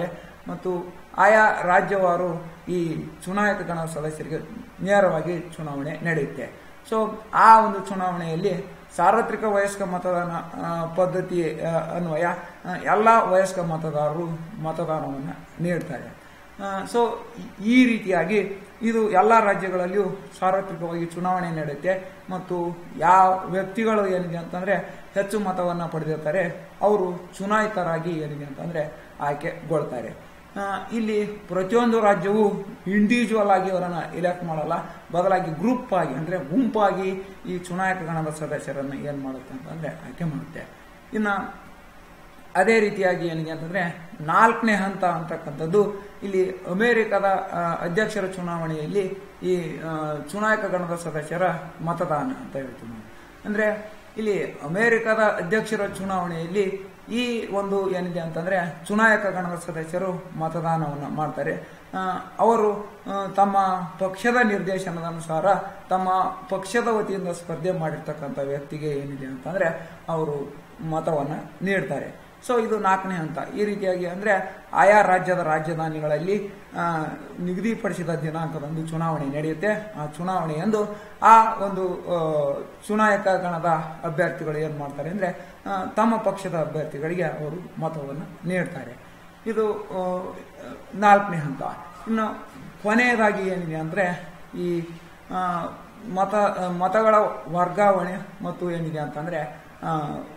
ಮತ್ತು ಆಯಾ ರಾಜ್ಯವಾರು ಈ ಚುನಾಯಿತ ಗಣ ಸದಸ್ಯರಿಗೆ ನೇರವಾಗಿ ಚುನಾವಣೆ ನಡೆಯುತ್ತೆ ಸೊ ಆ ಒಂದು ಚುನಾವಣೆಯಲ್ಲಿ ಸಾರ್ವತ್ರಿಕ ವಯಸ್ಕ ಮತದಾನ ಆ, ಪದ್ಧತಿ ಆ, ಅನ್ವಯ ಆ, ಎಲ್ಲ ವಯಸ್ಕ ಮತದಾರರು ಮತದಾನವನ್ನು ನೀಡ್ತಾರೆ ಸೊ ಈ ರೀತಿಯಾಗಿ ಇದು ಎಲ್ಲ ರಾಜ್ಯಗಳಲ್ಲಿಯೂ ಸಾರ್ವತ್ರಿಕವಾಗಿ ಚುನಾವಣೆ ನಡೆಯುತ್ತೆ ಮತ್ತು ಯಾವ ವ್ಯಕ್ತಿಗಳು ಏನಿದೆ ಅಂತಂದ್ರೆ ಹೆಚ್ಚು ಮತವನ್ನು ಪಡೆದಿರ್ತಾರೆ ಅವರು ಚುನಾಯಿತರಾಗಿ ಏನಿದೆ ಅಂತಂದ್ರೆ ಆಯ್ಕೆಗೊಳ್ತಾರೆ ಆ, ಇಲ್ಲಿ ಪ್ರತಿಯೊಂದು ರಾಜ್ಯವು ಇಂಡಿವಿಜುವಲ್ ಆಗಿ ಅವರನ್ನ ಇಲೆಕ್ಟ್ ಮಾಡಲ್ಲ ಬದಲಾಗಿ ಗ್ರೂಪ್ ಆಗಿ ಅಂದ್ರೆ ಗುಂಪಾಗಿ ಈ ಚುನಾಯಕ ಗಣದ ಸದಸ್ಯರನ್ನು ಏನ್ ಮಾಡುತ್ತೆ ಅಂತಂದ್ರೆ ಆಯ್ಕೆ ಮಾಡುತ್ತೆ ಇನ್ನ ಅದೇ ರೀತಿಯಾಗಿ ಏನಿದೆ ಅಂತಂದ್ರೆ ನಾಲ್ಕನೇ ಹಂತ ಅಂತಕ್ಕಂಥದ್ದು ಇಲ್ಲಿ ಅಮೆರಿಕದ ಆ, ಅಧ್ಯಕ್ಷರ ಚುನಾವಣೆಯಲ್ಲಿ ಈ ಆ, ಚುನಾಯಕ ಗಣದ ಸದಸ್ಯರ ಮತದಾನ ಅಂತ ಹೇಳ್ತೀವಿ ನಾವು ಅಂದ್ರೆ ಇಲ್ಲಿ ಅಮೆರಿಕದ ಅಧ್ಯಕ್ಷರ ಚುನಾವಣೆಯಲ್ಲಿ ಈ ಒಂದು ಏನಿದೆ ಅಂತಂದ್ರೆ ಚುನಾಯಕ ಗಣದ ಸದಸ್ಯರು ಮತದಾನವನ್ನು ಮಾಡ್ತಾರೆ ಆ, ಅವರು ಆ, ತಮ್ಮ ಪಕ್ಷದ ನಿರ್ದೇಶನದ ಅನುಸಾರ ತಮ್ಮ ಪಕ್ಷದ ವತಿಯಿಂದ ಸ್ಪರ್ಧೆ ಮಾಡಿರ್ತಕ್ಕಂಥ ವ್ಯಕ್ತಿಗೆ ಏನಿದೆ ಅಂತಂದ್ರೆ ಅವರು ಮತವನ್ನು ನೀಡ್ತಾರೆ ಸೊ ಇದು ನಾಲ್ಕನೇ ಹಂತ ಈ ರೀತಿಯಾಗಿ ಅಂದ್ರೆ ಆಯಾ ರಾಜ್ಯದ ರಾಜಧಾನಿಗಳಲ್ಲಿ ಆ, ನಿಗದಿಪಡಿಸಿದ ದಿನಾಂಕದಂದು ಚುನಾವಣೆ ನಡೆಯುತ್ತೆ ಆ ಚುನಾವಣೆಯಂದು ಆ ಒಂದು ಆ, ಚುನಾಯಕ ಗಣದ ಅಭ್ಯರ್ಥಿಗಳು ಏನ್ ಮಾಡ್ತಾರೆ ಅಂದ್ರೆ ಆ, ತಮ್ಮ ಪಕ್ಷದ ಅಭ್ಯರ್ಥಿಗಳಿಗೆ ಅವರು ಮತವನ್ನು ನೀಡ್ತಾರೆ ಇದು ಆ, ನಾಲ್ಕನೇ ಹಂತ ಇನ್ನು ಕೊನೆಯದಾಗಿ ಏನಿದೆ ಅಂದ್ರೆ ಈ ಆ, ಮತ ಮತಗಳ ವರ್ಗಾವಣೆ ಮತ್ತು ಏನಿದೆ ಅಂತಂದ್ರೆ ಆ,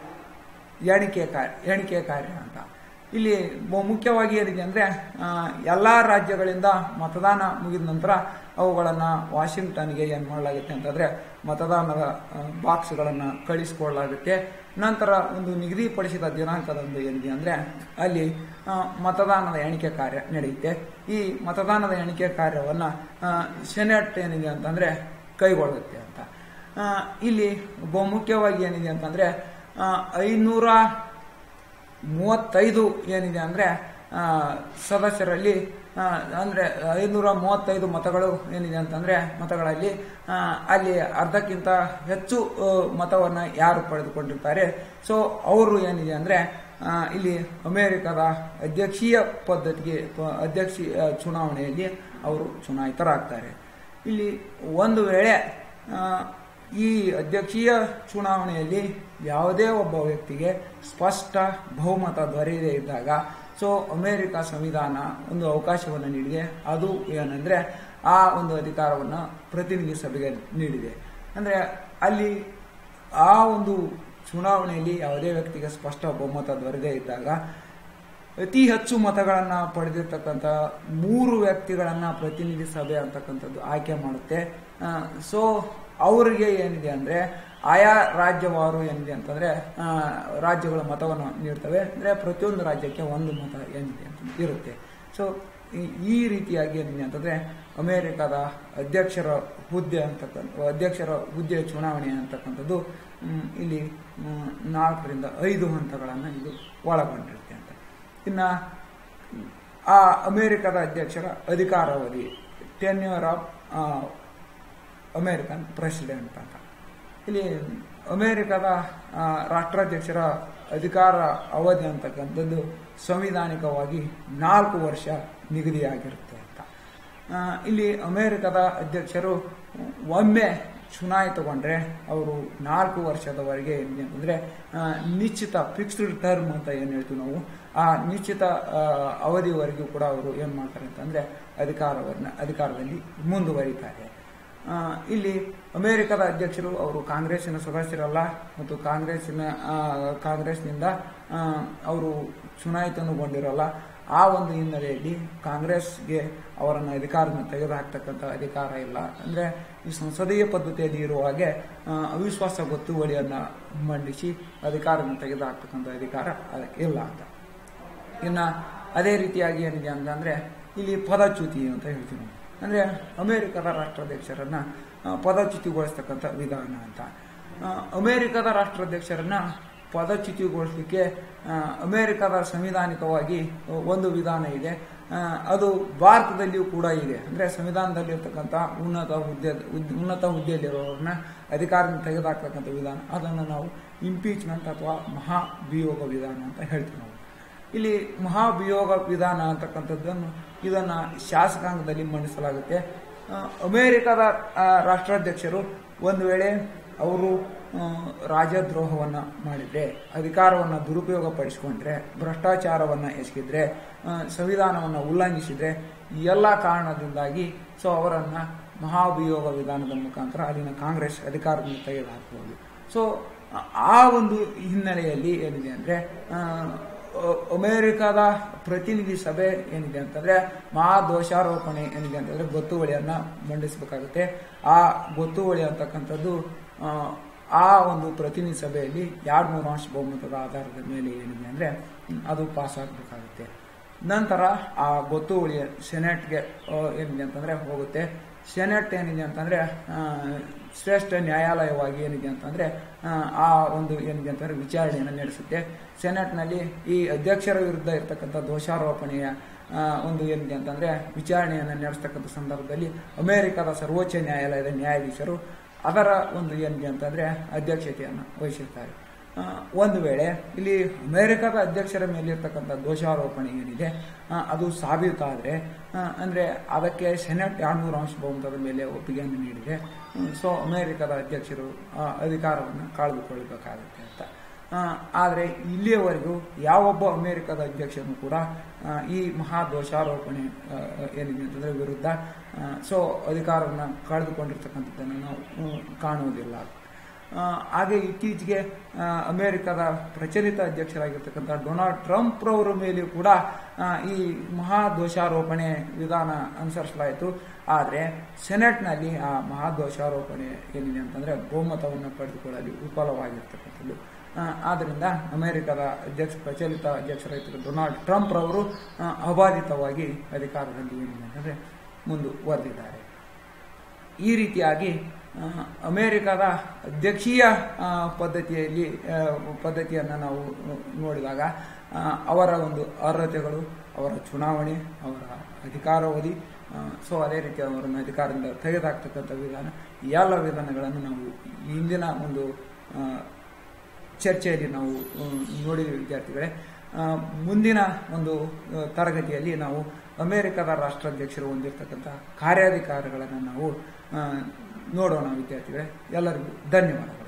ಎಣಿಕೆ ಕಾರ್ಯ ಎಣಿಕೆ ಕಾರ್ಯ ಅಂತ ಇಲ್ಲಿ ಬಹು ಮುಖ್ಯವಾಗಿ ಏನಿದೆ ಅಂದ್ರೆ ಆ, ಎಲ್ಲಾ ರಾಜ್ಯಗಳಿಂದ ಮತದಾನ ಮುಗಿದ ನಂತರ ಅವುಗಳನ್ನ ವಾಷಿಂಗ್ಟನ್ಗೆ ಏನ್ ಮಾಡಲಾಗುತ್ತೆ ಅಂತಂದ್ರೆ ಮತದಾನದ ಆ, ಬಾಕ್ಸ್ಗಳನ್ನ ಕಳಿಸಿಕೊಳ್ಳಲಾಗುತ್ತೆ ನಂತರ ಒಂದು ನಿಗದಿಪಡಿಸಿದ ದಿನಾಂಕದಂದು ಏನಿದೆ ಅಂದ್ರೆ ಅಲ್ಲಿ ಆ, ಮತದಾನದ ಎಣಿಕೆ ಕಾರ್ಯ ನಡೆಯುತ್ತೆ ಈ ಮತದಾನದ ಎಣಿಕೆ ಕಾರ್ಯವನ್ನ ಆ, ಸೆನೆಟ್ ಏನಿದೆ ಅಂತಂದ್ರೆ ಕೈಗೊಳ್ಳುತ್ತೆ ಅಂತ ಆ, ಇಲ್ಲಿ ಬಹುಮುಖ್ಯವಾಗಿ ಏನಿದೆ ಅಂತಂದ್ರೆ ಆ, ಐನೂರ ಮೂವತ್ತೈದು ಏನಿದೆ ಅಂದ್ರೆ ಆ, ಸದಸ್ಯರಲ್ಲಿ ಆ, ಅಂದ್ರೆ ಐನೂರ ಮೂವತ್ತೈದು ಮತಗಳು ಏನಿದೆ ಅಂತಂದ್ರೆ ಮತಗಳಲ್ಲಿ ಆ, ಅಲ್ಲಿ ಅರ್ಧಕ್ಕಿಂತ ಹೆಚ್ಚು ಆ, ಮತವನ್ನ ಯಾರು ಪಡೆದುಕೊಂಡಿರ್ತಾರೆ ಸೊ ಅವರು ಏನಿದೆ ಅಂದ್ರೆ ಆ, ಇಲ್ಲಿ ಅಮೆರಿಕದ ಅಧ್ಯಕ್ಷೀಯ ಪದ್ಧತಿಗೆ ಪ- ಅಧ್ಯಕ್ಷೀಯ ಚುನಾವಣೆಯಲ್ಲಿ ಅವರು ಚುನಾಯಿತರಾಗ್ತಾರೆ ಇಲ್ಲಿ ಒಂದು ವೇಳೆ ಆ, ಈ ಅಧ್ಯಕ್ಷೀಯ ಚುನಾವಣೆಯಲ್ಲಿ ಯಾವುದೇ ಒಬ್ಬ ವ್ಯಕ್ತಿಗೆ ಸ್ಪಷ್ಟ ಬಹುಮತ ದೊರೆಯದೇ ಇದ್ದಾಗ ಸೊ ಅಮೆರಿಕ ಸಂವಿಧಾನ ಒಂದು ಅವಕಾಶವನ್ನು ನೀಡಿದೆ ಅದು ಏನಂದ್ರೆ ಆ ಒಂದು ಅಧಿಕಾರವನ್ನು ಪ್ರತಿನಿಧಿ ಸಭೆಗೆ ನೀಡಿದೆ ಅಂದ್ರೆ ಅಲ್ಲಿ ಆ ಒಂದು ಚುನಾವಣೆಯಲ್ಲಿ ಯಾವುದೇ ವ್ಯಕ್ತಿಗೆ ಸ್ಪಷ್ಟ ಬಹುಮತ ದೊರೆಯದೇ ಇದ್ದಾಗ ಅತಿ ಹೆಚ್ಚು ಮತಗಳನ್ನ ಪಡೆದಿರ್ತಕ್ಕಂಥ ಮೂರು ವ್ಯಕ್ತಿಗಳನ್ನ ಪ್ರತಿನಿಧಿ ಸಭೆ ಅಂತಕ್ಕಂಥದ್ದು ಆಯ್ಕೆ ಮಾಡುತ್ತೆ ಸೊ ಅವರಿಗೆ ಏನಿದೆ ಅಂದ್ರೆ ಆಯಾ ರಾಜ್ಯವಾರು ಏನಿದೆ ಅಂತಂದ್ರೆ ಆ, ರಾಜ್ಯಗಳ ಮತವನ್ನು ನೀಡ್ತವೆ ಅಂದ್ರೆ ಪ್ರತಿಯೊಂದು ರಾಜ್ಯಕ್ಕೆ ಒಂದು ಮತ ಏನಿದೆ ಅಂತ ಇರುತ್ತೆ ಸೊ ಈ ರೀತಿಯಾಗಿ ಏನಿದೆ ಅಂತಂದ್ರೆ ಅಮೆರಿಕದ ಅಧ್ಯಕ್ಷರ ಹುದ್ದೆ ಅಂತಕ್ಕಂಥ ಅಧ್ಯಕ್ಷರ ಹುದ್ದೆ ಚುನಾವಣೆ ಅಂತಕ್ಕಂಥದ್ದು ಮ್, ಇಲ್ಲಿ ಮ್, ನಾಲ್ಕರಿಂದ ಐದು ಹಂತಗಳನ್ನು ಇದು ಒಳಗೊಂಡಿರುತ್ತೆ ಅಂತ ಇನ್ನ ಆ ಅಮೆರಿಕದ ಅಧ್ಯಕ್ಷರ ಅಧಿಕಾರಾವಧಿ ಟೆನ್ಯೂರ್ ಆಫ್ ಅಮೇರಿಕನ್ ಪ್ರೆಸಿಡೆಂಟ್ ಅಂತ ಇಲ್ಲಿ ಅಮೆರಿಕದ ಆ, ರಾಷ್ಟ್ರಾಧ್ಯಕ್ಷರ ಅಧಿಕಾರ ಅವಧಿ ಅಂತಕ್ಕಂಥದ್ದು ಸಂವಿಧಾನಿಕವಾಗಿ ನಾಲ್ಕು ವರ್ಷ ನಿಗದಿಯಾಗಿರುತ್ತೆ ಅಂತ ಆ, ಇಲ್ಲಿ ಅಮೆರಿಕದ ಅಧ್ಯಕ್ಷರು ಒಮ್ಮೆ ಚುನಾಯಿತಗೊಂಡ್ರೆ ಅವರು ನಾಲ್ಕು ವರ್ಷದವರೆಗೆ ಏನಿದೆ ಅಂತಂದ್ರೆ ಆ, ನಿಶ್ಚಿತ ಫಿಕ್ಸ್ಡ್ ಟರ್ಮ್ ಅಂತ ಏನ್ ಹೇಳ್ತೀವಿ ನಾವು ಆ ನಿಶ್ಚಿತ ಆ, ಅವಧಿವರೆಗೂ ಕೂಡ ಅವರು ಏನ್ ಮಾಡ್ತಾರೆ ಅಂತಂದ್ರೆ ಅಧಿಕಾರವನ್ನ ಅಧಿಕಾರದಲ್ಲಿ ಮುಂದುವರಿತಾರೆ ಆ, ಇಲ್ಲಿ ಅಮೆರಿಕದ ಅಧ್ಯಕ್ಷರು ಅವರು ಕಾಂಗ್ರೆಸ್ಸಿನ ಸದಸ್ಯರಲ್ಲ ಮತ್ತು ಕಾಂಗ್ರೆಸ್ಸಿನ ಆ, ಕಾಂಗ್ರೆಸ್ನಿಂದ ಆ, ಅವರು ಚುನಾಯಿತನುಗೊಂಡಿರಲ್ಲ ಆ ಒಂದು ಹಿನ್ನೆಲೆಯಲ್ಲಿ ಕಾಂಗ್ರೆಸ್ಗೆ ಅವರನ್ನು ಅಧಿಕಾರದಿಂದ ತೆಗೆದುಹಾಕ್ತಕ್ಕಂಥ ಅಧಿಕಾರ ಇಲ್ಲ ಅಂದ್ರೆ ಈ ಸಂಸದೀಯ ಪದ್ಧತಿಯಲ್ಲಿ ಇರುವ ಹಾಗೆ ಆ, ಅವಿಶ್ವಾಸ ಗೊತ್ತುವಳಿಯನ್ನ ಮಂಡಿಸಿ ಅಧಿಕಾರದಿಂದ ತೆಗೆದುಹಾಕ್ತಕ್ಕಂಥ ಅಧಿಕಾರ ಅದಕ್ಕೆ ಇಲ್ಲ ಅಂತ ಇನ್ನ ಅದೇ ರೀತಿಯಾಗಿ ಏನಿದೆ ಅಂತಂದ್ರೆ ಇಲ್ಲಿ ಪದಚ್ಯುತಿ ಅಂತ ಹೇಳ್ತೀವಿ ನಾವು. ಅಂದ್ರೆ ಅಮೆರಿಕದ ರಾಷ್ಟ್ರಾಧ್ಯಕ್ಷರನ್ನ ಆ, ಪದಚ್ಯುತಿಗೊಳಿಸ್ತಕ್ಕಂಥ ವಿಧಾನ ಅಂತ ಆ, ಅಮೆರಿಕದ ರಾಷ್ಟ್ರಾಧ್ಯಕ್ಷರನ್ನ ಪದಚ್ಯುತಿಗೊಳಿಸಲಿಕ್ಕೆ ಆ, ಅಮೆರಿಕದ ಸಂವಿಧಾನಿಕವಾಗಿ ಒಂದು ವಿಧಾನ ಇದೆ ಆ, ಅದು ಭಾರತದಲ್ಲಿಯೂ ಕೂಡ ಇದೆ ಅಂದ್ರೆ ಸಂವಿಧಾನದಲ್ಲಿ ಇರ್ತಕ್ಕಂಥ ಉನ್ನತ ಹುದ್ದೆ ಉದ್- ಉನ್ನತ ಹುದ್ದೆಯಲ್ಲಿರೋರನ್ನ ಅಧಿಕಾರದಿಂದ ತೆಗೆದುಹಾಕ್ತಕ್ಕಂಥ ವಿಧಾನ ಅದನ್ನು ನಾವು ಇಂಪೀಚ್ಮೆಂಟ್ ಅಥವಾ ಮಹಾಭಿಯೋಗ ವಿಧಾನ ಅಂತ ಹೇಳ್ತೀವಿ ನಾವು ಇಲ್ಲಿ ಮಹಾಭಿಯೋಗ ವಿಧಾನ ಅಂತಕ್ಕಂಥದ್ದನ್ನು ಇದನ್ನ ಶಾಸಕಾಂಗದಲ್ಲಿ ಮಂಡಿಸಲಾಗುತ್ತೆ ಆ, ಅಮೆರಿಕದ ಆ, ರಾಷ್ಟ್ರಾಧ್ಯಕ್ಷರು ಒಂದು ವೇಳೆ ಅವರು ಆ, ರಾಜದ್ರೋಹವನ್ನ ಮಾಡಿದ್ರೆ ಅಧಿಕಾರವನ್ನ ದುರುಪಯೋಗ ಪಡಿಸಿಕೊಂಡ್ರೆ ಭ್ರಷ್ಟಾಚಾರವನ್ನ ಎಸಗಿದ್ರೆ ಆ, ಸಂವಿಧಾನವನ್ನ ಉಲ್ಲಂಘಿಸಿದ್ರೆ ಈ ಎಲ್ಲ ಕಾರಣದಿಂದಾಗಿ ಸೊ ಅವರನ್ನ ಮಹಾಭಿಯೋಗ ವಿಧಾನದ ಮುಖಾಂತರ ಅಲ್ಲಿನ ಕಾಂಗ್ರೆಸ್ ಅಧಿಕಾರದಿಂದ ತೆಗೆದುಹಾಕಬಹುದು ಸೊ ಆ ಒಂದು ಹಿನ್ನೆಲೆಯಲ್ಲಿ ಏನಿದೆ ಅಂದ್ರೆ ಆ, ಅ- ಅಮೆರಿಕದ ಪ್ರತಿನಿಧಿ ಸಭೆ ಏನಿದೆ ಅಂತಂದ್ರೆ ಮಹಾ ದೋಷಾರೋಪಣೆ ಏನಿದೆ ಅಂತಂದ್ರೆ ಗೊತ್ತುವಳಿಯನ್ನ ಮಂಡಿಸಬೇಕಾಗುತ್ತೆ ಆ ಗೊತ್ತುವಳಿ ಅಂತಕ್ಕಂಥದ್ದು ಆ, ಆ ಒಂದು ಪ್ರತಿನಿಧಿ ಸಭೆಯಲ್ಲಿ ಎರಡು ಮೂರು ಅಂಶ ಬಹುಮತದ ಆಧಾರದ ಮೇಲೆ ಏನಿದೆ ಅಂದ್ರೆ ಹ್ಮ್, ಅದು ಪಾಸ್ ಆಗಬೇಕಾಗುತ್ತೆ ನಂತರ ಆ ಗೊತ್ತುವಳಿ ಸೆನೆಟ್ಗೆ ಆ, ಏನಿದೆ ಅಂತಂದ್ರೆ ಹೋಗುತ್ತೆ ಸೆನೆಟ್ ಏನಿದೆ ಅಂತಂದ್ರೆ ಆ, ಶ್ರೇಷ್ಠ ನ್ಯಾಯಾಲಯವಾಗಿ ಏನಿದೆ ಅಂತಂದ್ರೆ ಆ, ಆ ಒಂದು ಏನಿದೆ ಅಂತಂದ್ರೆ ವಿಚಾರಣೆಯನ್ನು ನಡೆಸುತ್ತೆ ಸೆನೆಟ್ನಲ್ಲಿ ಈ ಅಧ್ಯಕ್ಷರ ವಿರುದ್ಧ ಇರತಕ್ಕಂಥ ದೋಷಾರೋಪಣೆಯ ಆ, ಒಂದು ಏನಿದೆ ಅಂತಂದ್ರೆ ವಿಚಾರಣೆಯನ್ನು ನಡೆಸ್ತಕ್ಕಂಥ ಸಂದರ್ಭದಲ್ಲಿ ಅಮೆರಿಕದ ಸರ್ವೋಚ್ಚ ನ್ಯಾಯಾಲಯದ ನ್ಯಾಯಾಧೀಶರು ಅದರ ಒಂದು ಏನಿದೆ ಅಂತಂದ್ರೆ ಅಧ್ಯಕ್ಷತೆಯನ್ನು ವಹಿಸಿರ್ತಾರೆ ಆ, ಒಂದು ವೇಳೆ ಇಲ್ಲಿ ಅಮೆರಿಕದ ಅಧ್ಯಕ್ಷರ ಮೇಲೆ ಇರ್ತಕ್ಕಂಥ ದೋಷಾರೋಪಣೆ ಏನಿದೆ ಆ, ಅದು ಸಾಬೀತಾದ್ರೆ ಆ, ಅಂದ್ರೆ ಅದಕ್ಕೆ ಸೆನೆಟ್ ಎರಡ್ನೂರು ಅಂಶ ಬಹುಮತದ ಮೇಲೆ ಒಪ್ಪಿಗೆಯನ್ನು ನೀಡಿದೆ ಹ್ಮ್, ಸೊ ಅಮೆರಿಕದ ಅಧ್ಯಕ್ಷರು ಆ ಅಧಿಕಾರವನ್ನು ಕಳೆದುಕೊಳ್ಳಬೇಕಾಗುತ್ತೆ ಅಂತ ಆ, ಆದ್ರೆ ಇಲ್ಲಿಯವರೆಗೂ ಯಾವೊಬ್ಬ ಅಮೆರಿಕದ ಅಧ್ಯಕ್ಷನು ಕೂಡ ಆ, ಈ ಮಹಾ ದೋಷಾರೋಪಣೆ ಆ, ಏನಿದೆ ಅಂತಂದ್ರೆ ವಿರುದ್ಧ ಆ, ಸೊ ಅಧಿಕಾರವನ್ನು ಕಳೆದುಕೊಂಡಿರ್ತಕ್ಕಂಥದ್ದನ್ನು ನಾವು ಹ್ಮ್, ಕಾಣುವುದಿಲ್ಲ ಆ, ಹಾಗೆ ಇತ್ತೀಚೆಗೆ ಆ, ಅಮೆರಿಕದ ಪ್ರಚಲಿತ ಅಧ್ಯಕ್ಷರಾಗಿರ್ತಕ್ಕಂಥ ಡೊನಾಲ್ಡ್ ಟ್ರಂಪ್ ರವರ ಮೇಲೆಯೂ ಕೂಡ ಆ, ಈ ಮಹಾ ದೋಷಾರೋಪಣೆ ವಿಧಾನ ಅನುಸರಿಸಲಾಯಿತು ಆದರೆ ಸೆನೆಟ್ನಲ್ಲಿ ಆ ಮಹಾ ದೋಷಾರೋಪಣೆ ಏನಿದೆ ಅಂತಂದ್ರೆ ಬಹುಮತವನ್ನು ಪಡೆದುಕೊಳ್ಳಲು ವಿಫಲವಾಗಿರ್ತಕ್ಕಂಥದ್ದು ಆ, ಆದ್ದರಿಂದ ಅಮೆರಿಕದ ಅಧ್ಯಕ್ಷ ಪ್ರಚಲಿತ ಅಧ್ಯಕ್ಷರಾಗಿರ್ತಕ್ಕಂಥ ಡೊನಾಲ್ಡ್ ಟ್ರಂಪ್ ರವರು ಆ, ಅಬಾಧಿತವಾಗಿ ಅಧಿಕಾರದಲ್ಲಿ ಏನಿದೆ ಅಂತಂದ್ರೆ ಮುಂದುವರೆದಿದ್ದಾರೆ ಈ ರೀತಿಯಾಗಿ ಆ, ಅಮೆರಿಕದ ಅಧ್ಯಕ್ಷೀಯ ಆ, ಪದ್ಧತಿಯಲ್ಲಿ ಆ, ಪದ್ಧತಿಯನ್ನು ನಾವು ನೋಡಿದಾಗ ಆ, ಅವರ ಒಂದು ಅರ್ಹತೆಗಳು ಅವರ ಚುನಾವಣೆ ಅವರ ಅಧಿಕಾರಾವಧಿ ಸೊ ಅದೇ ರೀತಿ ಅವರನ್ನು ಅಧಿಕಾರದಿಂದ ತೆಗೆದುಹಾಕ್ತಕ್ಕಂಥ ವಿಧಾನ ಈ ಎಲ್ಲ ವಿಧಾನಗಳನ್ನು ನಾವು ಇಂದಿನ ಒಂದು ಆ, ಚರ್ಚೆಯಲ್ಲಿ ನಾವು ಆ, ನೋಡಿದ್ವಿ ವಿದ್ಯಾರ್ಥಿಗಳೇ ಆ, ಮುಂದಿನ ಒಂದು ಆ, ತರಗತಿಯಲ್ಲಿ ನಾವು ಅಮೆರಿಕದ ರಾಷ್ಟ್ರಾಧ್ಯಕ್ಷರು ಹೊಂದಿರತಕ್ಕಂಥ ಕಾರ್ಯಾಧಿಕಾರಗಳನ್ನು ನಾವು ಆ, ನೋಡೋಣ ವಿದ್ಯಾರ್ಥಿಗಳೇ ಎಲ್ಲರಿಗೂ ಧನ್ಯವಾದಗಳು